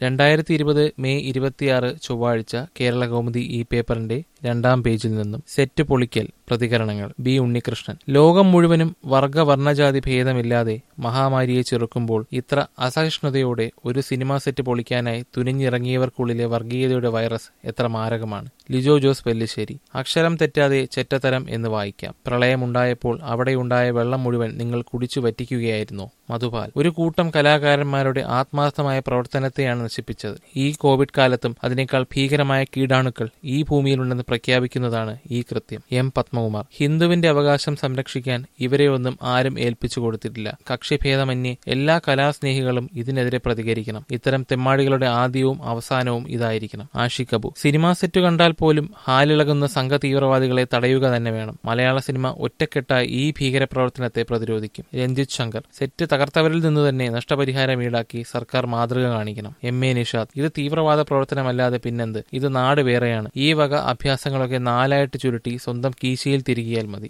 രണ്ടായിരത്തി ഇരുപത് മെയ് ഇരുപത്തിയാറ് ചൊവ്വാഴ്ച കേരള കൗമുദി ഈ പേപ്പറിന്റെ രണ്ടാം പേജിൽ നിന്നും സെറ്റ് പൊളിക്കൽ പ്രതികരണങ്ങൾ ബി ഉണ്ണികൃഷ്ണൻ ലോകം മുഴുവനും വർഗവർണ്ണജാതി ഭേദമില്ലാതെ മഹാമാരിയെ ചെറുക്കുമ്പോൾ ഇത്ര അസഹിഷ്ണുതയോടെ ഒരു സിനിമാ സെറ്റ് പൊളിക്കാനായി തുനിഞ്ഞിറങ്ങിയവർക്കുള്ളിലെ വർഗീയതയുടെ വൈറസ് എത്ര മാരകമാണ് ലിജോ ജോസ് പെല്ലിശ്ശേരി അക്ഷരം തെറ്റാതെ ചെറ്റത്തരം എന്ന് വായിക്കാം പ്രളയമുണ്ടായപ്പോൾ അവിടെയുണ്ടായ വെള്ളം മുഴുവൻ നിങ്ങൾ കുടിച്ചു വറ്റിക്കുകയായിരുന്നോ മധുപാൽ ഒരു കൂട്ടം കലാകാരന്മാരുടെ ആത്മാർത്ഥമായ പ്രവർത്തനത്തെയാണ് നശിപ്പിച്ചത് ഈ കോവിഡ് കാലത്തും അതിനേക്കാൾ ഭീകരമായ കീടാണുക്കൾ ഈ ഭൂമിയിലുണ്ടെന്ന് പ്രഖ്യാപിക്കുന്നതാണ് ഈ കൃത്യം എം പത്മകുമാർ ഹിന്ദുവിന്റെ അവകാശം സംരക്ഷിക്കാൻ ഇവരെ ഒന്നും ആരും ഏൽപ്പിച്ചു കൊടുത്തിട്ടില്ല കക്ഷിഭേദമന്യേ എല്ലാ കലാസ്നേഹികളും ഇതിനെതിരെ പ്രതികരിക്കണം ഇത്തരം തെമ്മാടികളുടെ ആദ്യവും അവസാനവും ഇതായിരിക്കണം ആഷിഖ് അബു സിനിമാ സെറ്റ് കണ്ടാൽ പോലും ഹാലിളകുന്ന സംഘ തീവ്രവാദികളെ തടയുക തന്നെ വേണം മലയാള സിനിമ ഒറ്റക്കെട്ടായി ഈ ഭീകരപ്രവർത്തനത്തെ പ്രതിരോധിക്കും രഞ്ജിത്ത് ശങ്കർ സെറ്റ് തകർത്തവരിൽ നിന്ന് തന്നെ നഷ്ടപരിഹാരം ഈടാക്കി സർക്കാർ മാതൃക കാണിക്കണം എം എ നിഷാദ് ഇത് തീവ്രവാദ പ്രവർത്തനമല്ലാതെ പിന്നെന്ത് ഇത് നാട് വേറെയാണ് ഈ വക അഭ്യാസങ്ങളൊക്കെ നാലായിട്ട് ചുരുട്ടി സ്വന്തം കീശയിൽ തിരികിയാൽ മതി